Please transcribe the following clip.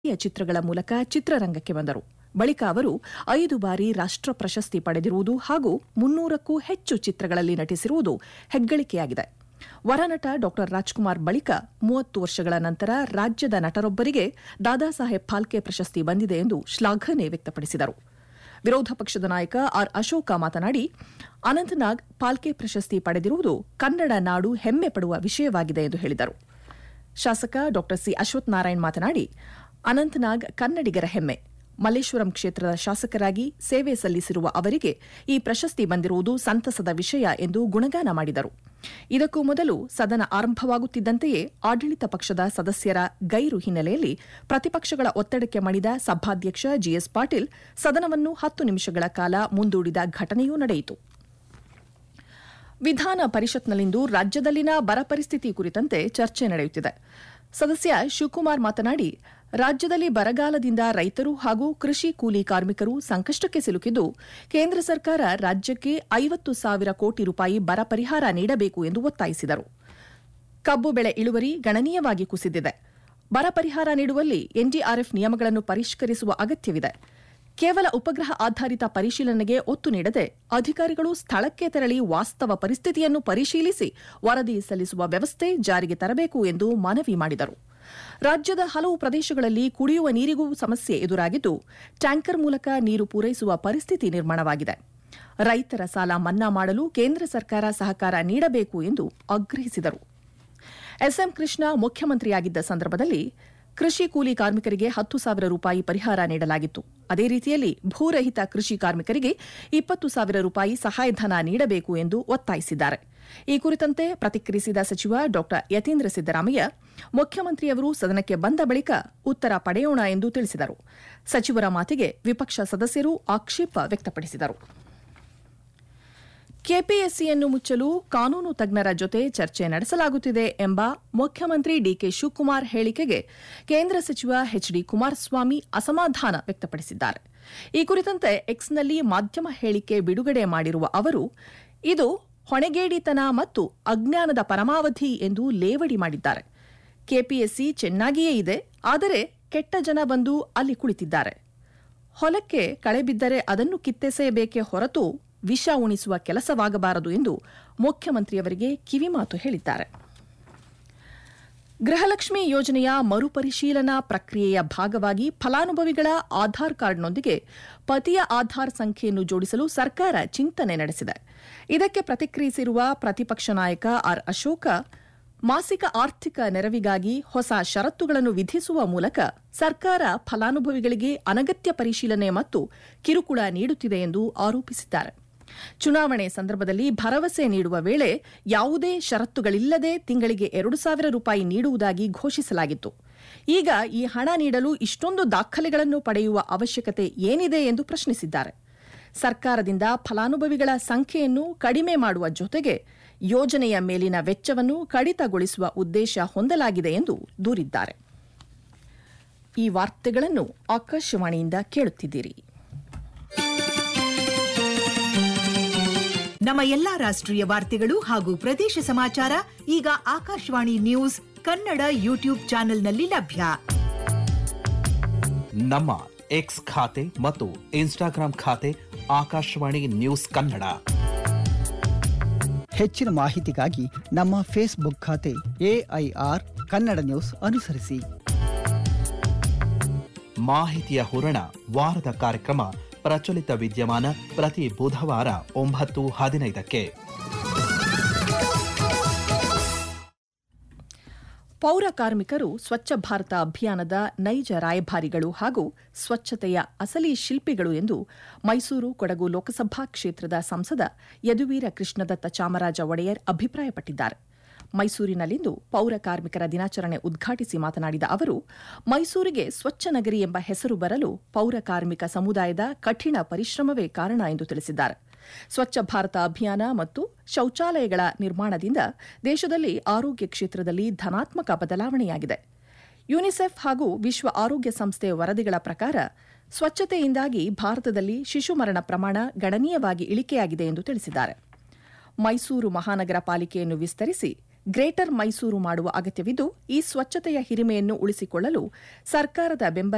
ಜನಪ್ರಿಯ ಚಿತ್ರಗಳ ಮೂಲಕ ಚಿತ್ರರಂಗಕ್ಕೆ ಬಂದರು ಬಳಿಕ ಅವರು ಐದು ಬಾರಿ ರಾಷ್ಟ್ರ ಪ್ರಶಸ್ತಿ ಪಡೆದಿರುವುದು ಹಾಗೂ ಮುನ್ನೂರಕ್ಕೂ ಹೆಚ್ಚು ಚಿತ್ರಗಳಲ್ಲಿ ನಟಿಸಿರುವುದು ಹೆಗ್ಗಳಿಕೆಯಾಗಿದೆ ವರನಟ ಡಾ ರಾಜ್ಕುಮಾರ್ ಬಳಿಕ ಮೂವತ್ತು ವರ್ಷಗಳ ನಂತರ ರಾಜ್ಯದ ನಟರೊಬ್ಬರಿಗೆ ದಾದಾ ಸಾಹೇಬ್ ಫಾಲ್ಕೆ ಪ್ರಶಸ್ತಿ ಬಂದಿದೆ ಎಂದು ಶ್ಲಾಘನೆ ವ್ಯಕ್ತಪಡಿಸಿದರು ವಿರೋಧ ಪಕ್ಷದ ನಾಯಕ ಆರ್ ಅಶೋಕ ಮಾತನಾಡಿ ಅನಂತನಾಗ್ ಪಾಲ್ಕೆ ಪ್ರಶಸ್ತಿ ಪಡೆದಿರುವುದು ಕನ್ನಡ ನಾಡು ಹೆಮ್ಮೆ ಪಡುವ ವಿಷಯವಾಗಿದೆ ಎಂದು ಹೇಳಿದರು ಶಾಸಕ ಡಾ ಸಿ ಅಶ್ವಥ್ ನಾರಾಯಣ್ ಮಾತನಾಡಿ ಅನಂತನಾಗ್ ಕನ್ನಡಿಗರ ಹೆಮ್ಮೆ ಮಲ್ಲೇಶ್ವರಂ ಕ್ಷೇತ್ರದ ಶಾಸಕರಾಗಿ ಸೇವೆ ಸಲ್ಲಿಸಿರುವ ಅವರಿಗೆ ಈ ಪ್ರಶಸ್ತಿ ಬಂದಿರುವುದು ಸಂತಸದ ವಿಷಯ ಎಂದು ಗುಣಗಾನ ಮಾಡಿದರು ಇದಕ್ಕೂ ಮೊದಲು ಸದನ ಆರಂಭವಾಗುತ್ತಿದ್ದಂತೆಯೇ ಆಡಳಿತ ಪಕ್ಷದ ಸದಸ್ಯರ ಗೈರು ಹಿನ್ನೆಲೆಯಲ್ಲಿ ಪ್ರತಿಪಕ್ಷಗಳ ಒತ್ತಡಕ್ಕೆ ಮಣಿದ ಸಭಾಧ್ಯಕ್ಷ ಜಿಎಸ್ ಪಾಟೀಲ್ ಸದನವನ್ನು ಹತ್ತು ನಿಮಿಷಗಳ ಕಾಲ ಮುಂದೂಡಿದ ಘಟನೆಯೂ ನಡೆಯಿತು ವಿಧಾನ ಪರಿಷತ್ನಲ್ಲಿಂದು ರಾಜ್ಯದಲ್ಲಿನ ಬರ ಪರಿಸ್ಥಿತಿ ಕುರಿತಂತೆ ಚರ್ಚೆ ನಡೆಯುತ್ತಿದೆ ಸದಸ್ಯ ಶಿವಕುಮಾರ್ ಮಾತನಾಡಿ ರಾಜ್ಯದಲ್ಲಿ ಬರಗಾಲದಿಂದ ರೈತರು ಹಾಗೂ ಕೃಷಿ ಕೂಲಿ ಕಾರ್ಮಿಕರು ಸಂಕಷ್ಟಕ್ಕೆ ಸಿಲುಕಿದ್ದು ಕೇಂದ್ರ ಸರ್ಕಾರ ರಾಜ್ಯಕ್ಕೆ ಐವತ್ತು ಸಾವಿರ ಕೋಟಿ ರೂಪಾಯಿ ಬರ ಪರಿಹಾರ ನೀಡಬೇಕು ಎಂದು ಒತ್ತಾಯಿಸಿದರು ಕಬ್ಬು ಬೆಳೆ ಇಳುವರಿ ಗಣನೀಯವಾಗಿ ಕುಸಿದಿದೆ ಬರ ಪರಿಹಾರ ನೀಡುವಲ್ಲಿ ಎನ್ಡಿಆರ್ಎಫ್ ನಿಯಮಗಳನ್ನು ಪರಿಷ್ಕರಿಸುವ ಅಗತ್ಯವಿದೆ ಕೇವಲ ಉಪಗ್ರಹ ಆಧಾರಿತ ಪರಿಶೀಲನೆಗೆ ಒತ್ತು ನೀಡದೆ ಅಧಿಕಾರಿಗಳು ಸ್ಥಳಕ್ಕೆ ತೆರಳಿ ವಾಸ್ತವ ಪರಿಸ್ಥಿತಿಯನ್ನು ಪರಿಶೀಲಿಸಿ ವರದಿ ಸಲ್ಲಿಸುವ ವ್ಯವಸ್ಥೆ ಜಾರಿಗೆ ತರಬೇಕು ಎಂದು ಮನವಿ ಮಾಡಿದರು ರಾಜ್ಯದ ಹಲವು ಪ್ರದೇಶಗಳಲ್ಲಿ ಕುಡಿಯುವ ನೀರಿಗೂ ಸಮಸ್ಯೆ ಎದುರಾಗಿದ್ದು ಟ್ಯಾಂಕರ್ ಮೂಲಕ ನೀರು ಪೂರೈಸುವ ಪರಿಸ್ಥಿತಿ ನಿರ್ಮಾಣವಾಗಿದೆ ರೈತರ ಸಾಲ ಮನ್ನಾ ಮಾಡಲು ಕೇಂದ್ರ ಸರ್ಕಾರ ಸಹಕಾರ ನೀಡಬೇಕು ಎಂದು ಆಗ್ರಹಿಸಿದರು ಎಸ್ಎಂ ಕೃಷ್ಣ ಮುಖ್ಯಮಂತ್ರಿಯಾಗಿದ್ದ ಸಂದರ್ಭದಲ್ಲಿ ಕೃಷಿ ಕೂಲಿ ಕಾರ್ಮಿಕರಿಗೆ ಹತ್ತು ಸಾವಿರ ರೂಪಾಯಿ ಪರಿಹಾರ ನೀಡಲಾಗಿತ್ತು ಅದೇ ರೀತಿಯಲ್ಲಿ ಭೂರಹಿತ ಕೃಷಿ ಕಾರ್ಮಿಕರಿಗೆ ಇಪ್ಪತ್ತು ಸಾವಿರ ರೂಪಾಯಿ ಸಹಾಯಧನ ನೀಡಬೇಕು ಎಂದು ಒತ್ತಾಯಿಸಿದ್ದಾರೆ ಈ ಕುರಿತಂತೆ ಪ್ರತಿಕ್ರಿಯಿಸಿದ ಸಚಿವ ಡಾ ಯತೀಂದ್ರ ಸಿದ್ದರಾಮಯ್ಯ ಮುಖ್ಯಮಂತ್ರಿಯವರು ಸದನಕ್ಕೆ ಬಂದ ಬಳಿಕ ಉತ್ತರ ಪಡೆಯೋಣ ಎಂದು ತಿಳಿಸಿದರು ಸಚಿವರ ಮಾತಿಗೆ ವಿಪಕ್ಷ ಸದಸ್ಯರು ಆಕ್ಷೇಪ ವ್ಯಕ್ತಪಡಿಸಿದರು ಕೆಪಿಎಸ್ಸಿಯನ್ನು ಮುಚ್ಚಲು ಕಾನೂನು ತಜ್ಞರ ಜೊತೆ ಚರ್ಚೆ ನಡೆಸಲಾಗುತ್ತಿದೆ ಎಂಬ ಮುಖ್ಯಮಂತ್ರಿ ಡಿಕೆ ಶಿವಕುಮಾರ್ ಹೇಳಿಕೆಗೆ ಕೇಂದ್ರ ಸಚಿವ ಎಚ್ಡಿ ಕುಮಾರಸ್ವಾಮಿ ಅಸಮಾಧಾನ ವ್ಯಕ್ತಪಡಿಸಿದ್ದಾರೆ ಈ ಕುರಿತಂತೆ ಎಕ್ಸ್ನಲ್ಲಿ ಮಾಧ್ಯಮ ಹೇಳಿಕೆ ಬಿಡುಗಡೆ ಮಾಡಿರುವ ಅವರು ಇದು ಹೊಣೆಗೇಡಿತನ ಮತ್ತು ಅಜ್ಞಾನದ ಪರಮಾವಧಿ ಎಂದು ಲೇವಡಿ ಮಾಡಿದ್ದಾರೆ ಕೆಪಿಎಸ್ಸಿ ಚೆನ್ನಾಗಿಯೇ ಇದೆ ಆದರೆ ಕೆಟ್ಟ ಜನ ಬಂದು ಅಲ್ಲಿ ಕುಳಿತಿದ್ದಾರೆ ಹೊಲಕ್ಕೆ ಕಳೆ ಬಿದ್ದರೆ ಅದನ್ನು ಕಿತ್ತೆಸೆಯಬೇಕೇ ಹೊರತು ವಿಷ ಉಣಿಸುವ ಕೆಲಸವಾಗಬಾರದು ಎಂದು ಮುಖ್ಯಮಂತ್ರಿಯವರಿಗೆ ಕಿವಿಮಾತು ಹೇಳಿದ್ದಾರೆ ಗೃಹಲಕ್ಷ್ಮಿ ಯೋಜನೆಯ ಮರುಪರಿಶೀಲನಾ ಪ್ರಕ್ರಿಯೆಯ ಭಾಗವಾಗಿ ಫಲಾನುಭವಿಗಳ ಆಧಾರ್ ಕಾರ್ಡ್ನೊಂದಿಗೆ ಪತಿಯ ಆಧಾರ್ ಸಂಖ್ಯೆಯನ್ನು ಜೋಡಿಸಲು ಸರ್ಕಾರ ಚಿಂತನೆ ನಡೆಸಿದೆ ಇದಕ್ಕೆ ಪ್ರತಿಕ್ರಿಯಿಸಿರುವ ಪ್ರತಿಪಕ್ಷ ನಾಯಕ ಆರ್ ಅಶೋಕ ಮಾಸಿಕ ಆರ್ಥಿಕ ನೆರವಿಗಾಗಿ ಹೊಸ ಷರತ್ತುಗಳನ್ನು ವಿಧಿಸುವ ಮೂಲಕ ಸರ್ಕಾರ ಫಲಾನುಭವಿಗಳಿಗೆ ಅನಗತ್ಯ ಪರಿಶೀಲನೆ ಮತ್ತು ಕಿರುಕುಳ ನೀಡುತ್ತಿದೆ ಎಂದು ಆರೋಪಿಸಿದ್ದಾರೆ ಚುನಾವಣೆ ಸಂದರ್ಭದಲ್ಲಿ ಭರವಸೆ ನೀಡುವ ವೇಳೆ ಯಾವುದೇ ಷರತ್ತುಗಳಿಲ್ಲದೆ ತಿಂಗಳಿಗೆ ಎರಡು ಸಾವಿರ ರೂಪಾಯಿ ನೀಡುವುದಾಗಿ ಘೋಷಿಸಲಾಗಿತ್ತು ಈಗ ಈ ಹಣ ನೀಡಲು ಇಷ್ಟೊಂದು ದಾಖಲೆಗಳನ್ನು ಪಡೆಯುವ ಅವಶ್ಯಕತೆ ಏನಿದೆ ಎಂದು ಪ್ರಶ್ನಿಸಿದ್ದಾರೆ ಸರ್ಕಾರದಿಂದ ಫಲಾನುಭವಿಗಳ ಸಂಖ್ಯೆಯನ್ನು ಕಡಿಮೆ ಮಾಡುವ ಜೊತೆಗೆ ಯೋಜನೆಯ ಮೇಲಿನ ವೆಚ್ಚವನ್ನು ಕಡಿತಗೊಳಿಸುವ ಉದ್ದೇಶ ಹೊಂದಲಾಗಿದೆ ಎಂದು ದೂರಿದ್ದಾರೆ ಈ ವಾರ್ತೆಗಳನ್ನು ಆಕಾಶವಾಣಿಯಿಂದ ಕೇಳುತ್ತಿದ್ದೀರಿ ನಮ್ಮ ಎಲ್ಲಾ ರಾಷ್ಟ್ರೀಯ ವಾರ್ತೆಗಳು ಹಾಗೂ ಪ್ರದೇಶ ಸಮಾಚಾರ ಈಗ ಆಕಾಶವಾಣಿ ನ್ಯೂಸ್ ಕನ್ನಡ ಯೂಟ್ಯೂಬ್ ಚಾನೆಲ್ನಲ್ಲಿ ಲಭ್ಯ ನಮ್ಮ ಎಕ್ಸ್ ಖಾತೆ ಮತ್ತು ಇನ್ಸ್ಟಾಗ್ರಾಂ ಖಾತೆ ಆಕಾಶವಾಣಿ ನ್ಯೂಸ್ ಕನ್ನಡ ಹೆಚ್ಚಿನ ಮಾಹಿತಿಗಾಗಿ ನಮ್ಮ ಫೇಸ್ಬುಕ್ ಖಾತೆ ಎಐಆರ್ ಕನ್ನಡ ನ್ಯೂಸ್ ಅನುಸರಿಸಿ ಮಾಹಿತಿಯ ಹೂರಣ ವಾರದ ಕಾರ್ಯಕ್ರಮ ಪ್ರಚಲಿತ ವಿದ್ಯಮಾನ ಪ್ರತಿ ಬುಧವಾರ ಒಂಬತ್ತು ಹದಿನೈದಕ್ಕೆ ಪೌರ ಕಾರ್ಮಿಕರು ಸ್ವಚ್ಛ ಭಾರತ ಅಭಿಯಾನದ ನೈಜ ರಾಯಭಾರಿಗಳು ಹಾಗೂ ಸ್ವಚ್ಛತೆಯ ಅಸಲಿ ಶಿಲ್ಪಿಗಳು ಎಂದು ಮೈಸೂರು ಕೊಡಗು ಲೋಕಸಭಾ ಕ್ಷೇತ್ರದ ಸಂಸದ ಯದುವೀರ ಕೃಷ್ಣದತ್ತ ಚಾಮರಾಜ ಒಡೆಯರ್ ಅಭಿಪ್ರಾಯಪಟ್ಟಿದ್ದಾರೆ ಮೈಸೂರಿನಲ್ಲಿಂದು ಪೌರ ಕಾರ್ಮಿಕರ ದಿನಾಚರಣೆ ಉದ್ಘಾಟಿಸಿ ಮಾತನಾಡಿದ ಅವರು ಮೈಸೂರಿಗೆ ಸ್ವಚ್ಛ ನಗರಿ ಎಂಬ ಹೆಸರು ಬರಲು ಪೌರ ಕಾರ್ಮಿಕ ಸಮುದಾಯದ ಕಠಿಣ ಪರಿಶ್ರಮವೇ ಕಾರಣ ಎಂದು ತಿಳಿಸಿದ್ದಾರೆ ಸ್ವಚ್ಛ ಭಾರತ ಅಭಿಯಾನ ಮತ್ತು ಶೌಚಾಲಯಗಳ ನಿರ್ಮಾಣದಿಂದ ದೇಶದಲ್ಲಿ ಆರೋಗ್ಯ ಕ್ಷೇತ್ರದಲ್ಲಿ ಧನಾತ್ಮಕ ಬದಲಾವಣೆಯಾಗಿದೆ ಯುನಿಸೆಫ್ ಹಾಗೂ ವಿಶ್ವ ಆರೋಗ್ಯ ಸಂಸ್ಥೆ ವರದಿಗಳ ಪ್ರಕಾರ ಸ್ವಚ್ಛತೆಯಿಂದಾಗಿ ಭಾರತದಲ್ಲಿ ಶಿಶು ಮರಣ ಪ್ರಮಾಣ ಗಣನೀಯವಾಗಿ ಇಳಿಕೆಯಾಗಿದೆ ಎಂದು ತಿಳಿಸಿದ್ದಾರೆ ಮೈಸೂರು ಮಹಾನಗರ ಪಾಲಿಕೆಯನ್ನು ವಿಸ್ತರಿಸಿ ಗ್ರೇಟರ್ ಮೈಸೂರು ಮಾಡುವ ಅಗತ್ಯವಿದ್ದು ಈ ಸ್ವಚ್ಛತೆಯ ಹಿರಿಮೆಯನ್ನು ಉಳಿಸಿಕೊಳ್ಳಲು ಸರ್ಕಾರದ ಬೆಂಬಲ